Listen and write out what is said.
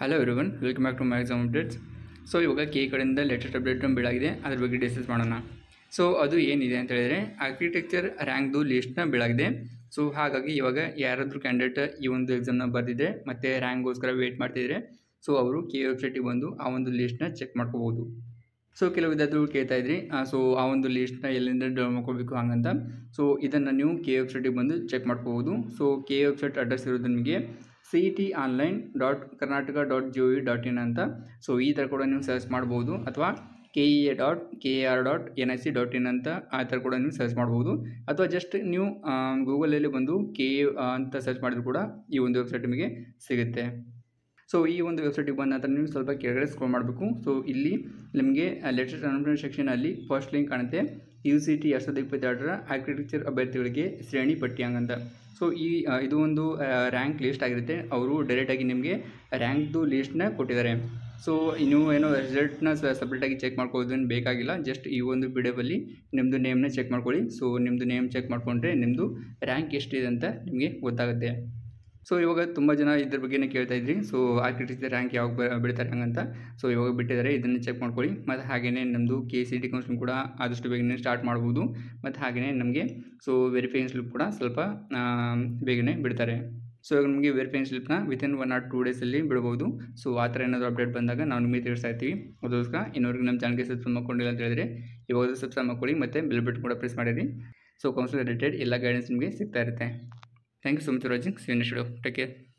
hello everyone welcome back to my exam updates so ಇವಾಗ K ಕಡೆಯಿಂದ latest update ಬೀಳಾಗಿದೆ ಅದ್ರ ಬಗ್ಗೆ ಡಿಸ್ಕಸ್ ಮಾಡೋಣ ಸೊ ಅದು ಏನಿದೆ ಅಂತ ಹೇಳಿದರೆ ಆರ್ಕಿಟೆಕ್ಚರ್ ರ್ಯಾಂಕ್ದು ಲಿಸ್ಟ್ನ ಬೀಳಾಗಿದೆ ಸೊ ಹಾಗಾಗಿ ಇವಾಗ ಯಾರಾದರೂ ಕ್ಯಾಂಡಿಡೇಟ್ ಈ ಒಂದು ಎಕ್ಸಾಮ್ನ ಬರೆದಿದ್ರೆ ಮತ್ತು ರ್ಯಾಂಕ್ಗೋಸ್ಕರ ವೇಟ್ ಮಾಡ್ತಿದ್ರೆ ಸೊ ಅವರು ಕೆ ವೆಬ್ಸೈಟಿಗೆ ಬಂದು ಆ ಒಂದು ಲಿಸ್ಟ್ನ ಚೆಕ್ ಮಾಡ್ಕೋಬೋದು ಸೊ ಕೆಲವು ವಿದ್ಯಾರ್ಥಿಗಳು ಕೇಳ್ತಾ ಇದ್ರಿ ಸೊ ಆ ಒಂದು ಲಿಸ್ಟ್ನ ಎಲ್ಲಿಂದ ಡೌನ್ ಮಾಡ್ಕೋಬೇಕು ಹಂಗಂತ ಸೊ ಇದನ್ನು ನೀವು ಕೆ ವೆಬ್ಸೈಟಿಗೆ ಬಂದು ಚೆಕ್ ಮಾಡ್ಕೋಬೋದು ಸೊ ಕೆ ವೆಬ್ಸೈಟ್ ಅಡ್ರೆಸ್ ಇರೋದು ನಿಮಗೆ C T online dot Karnataka dot G O V dot in ಅಂತ ಸೊ ಈ ಥರ ಕೂಡ ನೀವು ಸರ್ಚ್ ಮಾಡ್ಬೋದು ಅಥವಾ K E A dot K A R dot N I C dot in ಅಂತ ಆ ಥರ ಕೂಡ ನೀವು ಸರ್ಚ್ ಮಾಡ್ಬೋದು ಅಥವಾ ಜಸ್ಟ್ ನೀವು ಗೂಗಲಲ್ಲಿ ಬಂದು ಕೆ ಎ ಅಂತ ಸರ್ಚ್ ಮಾಡಿದ್ರು ಕೂಡ ಈ ಒಂದು ವೆಬ್ಸೈಟ್ ನಿಮಗೆ ಸಿಗುತ್ತೆ ಸೊ ಈ ಒಂದು ವೆಬ್ಸೈಟಿಗೆ ಬಂದ ನಂತರ ನೀವು ಸ್ವಲ್ಪ ಕೆಳಗಡೆ ಸ್ಕ್ರೋಲ್ ಮಾಡಬೇಕು ಸೊ ಇಲ್ಲಿ ನಿಮಗೆ ಲೇಟೆಸ್ಟ್ ಅನೌನ್ಸ್ಮೆಂಟ್ ಸೆಕ್ಷನಲ್ಲಿ ಫಸ್ಟ್ ಲಿಂಕ್ ಕಾಣುತ್ತೆ ಯು ಸಿ ಟಿ ಎರಡು ಸಾವಿರದ ಇಪ್ಪತ್ತೆರಡರ ಆರ್ಕಿಟೆಕ್ಚರ್ ಅಭ್ಯರ್ಥಿಗಳಿಗೆ ಶ್ರೇಣಿ ಪಟ್ಟಿ ಹಂಗಂತ ಸೊ ಈ ಆ, ಇದು ಒಂದು ರ್ಯಾಂಕ್ ಲಿಸ್ಟ್ ಆಗಿರುತ್ತೆ ಅವರು ಡೈರೆಕ್ಟಾಗಿ ನಿಮಗೆ ರ್ಯಾಂಕ್ದು ಲಿಸ್ಟ್ನ ಕೊಟ್ಟಿದ್ದಾರೆ ಸೊ ನೀವು ಏನೋ ರಿಸಲ್ಟ್ನ ಸಪ್ರೇಟಾಗಿ ಚೆಕ್ ಮಾಡ್ಕೊಳ್ಳೋದೇನು ಬೇಕಾಗಿಲ್ಲ ಜಸ್ಟ್ ಈ ಒಂದು ಪಿ ಡಿ ಎಫಲ್ಲಿ ನಿಮ್ಮದು ನೇಮ್ನ ಚೆಕ್ ಮಾಡ್ಕೊಳ್ಳಿ ಸೊ ನಿಮ್ಮದು ನೇಮ್ ಚೆಕ್ ಮಾಡಿಕೊಂಡ್ರೆ ನಿಮ್ಮದು ರ್ಯಾಂಕ್ ಎಷ್ಟಿದೆ ಅಂತ ನಿಮಗೆ ಗೊತ್ತಾಗುತ್ತೆ ಸೊ ಇವಾಗ ತುಂಬ ಜನ ಇದ್ರ ಬಗ್ಗೆನೇ ಕೇಳ್ತಾ ಇದ್ರಿ ಸೊ ಆರ್ಕಿಟೆಕ್ಚರ್ ರ್ಯಾಂಕ್ ಯಾವಾಗ ಬ- ಬಿಡ್ತಾರೆ ಹಂಗಂತ ಸೊ ಇವಾಗ ಬಿಟ್ಟಿದ್ದಾರೆ ಇದನ್ನು ಚೆಕ್ ಮಾಡ್ಕೊಳ್ಳಿ ಮತ್ತು ಹಾಗೆಯೇ ನಮ್ಮದು ಕೆ ಸಿ ಟಿ ಕೌನ್ಸಿಲಿಂಗ್ ಕೂಡ ಆದಷ್ಟು ಬೇಗನೆ ಸ್ಟಾರ್ಟ್ ಮಾಡ್ಬೋದು ಮತ್ತು ಹಾಗೆಯೇ ನಮಗೆ ಸೊ ವೆರಿಫಿಕೇಷನ್ ಸ್ಲಿಪ್ ಕೂಡ ಸ್ವಲ್ಪ ಆ, ಬೇಗನೆ ಬಿಡ್ತಾರೆ ಸೊ ಇವಾಗ ನಮಗೆ ವೆರಿಫಿಕೇಷನ್ ಸ್ಲಿಪ್ನ ವಿತಿನ್ ಒನ್ ಆರ್ ಟೂ ಡೇಸಲ್ಲಿ ಬಿಡ್ಬೋದು ಸೊ ಆ ಥರ ಏನಾದರೂ ಅಪ್ಡೇಟ್ ಬಂದಾಗ ನಾವು ನಿಮಗೆ ತಿಳಿಸ್ತಾ ಇರ್ತೀವಿ ಅದಕ್ಕೋಸ್ಕರ ಇನ್ನೊರ್ಗೆ ನಮ್ಮ ಚಾನಲ್ಗೆ ಸಬ್ಸ್ಕ್ರೈಬ್ ಮಾಡ್ಕೊಂಡಿಲ್ಲ ಅಂತ ಹೇಳಿದ್ರೆ ಇವಾಗ ಸಬ್ಸ್ಕ್ರೈಬ್ ಮಾಡ್ಕೊಳ್ಳಿ ಮತ್ತು ಬೆಲ್ ಬಟನ್ ಕೂಡ ಪ್ರೆಸ್ ಮಾಡಿರಿ ಸೊ ಕೌನ್ಸಿಲ್ ರಿಲೇಟೆಡ್ ಎಲ್ಲ ಗೈಡೆನ್ಸ್ ನಿಮಗೆ ಸಿಗ್ತಾ ಇರುತ್ತೆ thank you so much for watching see next video take care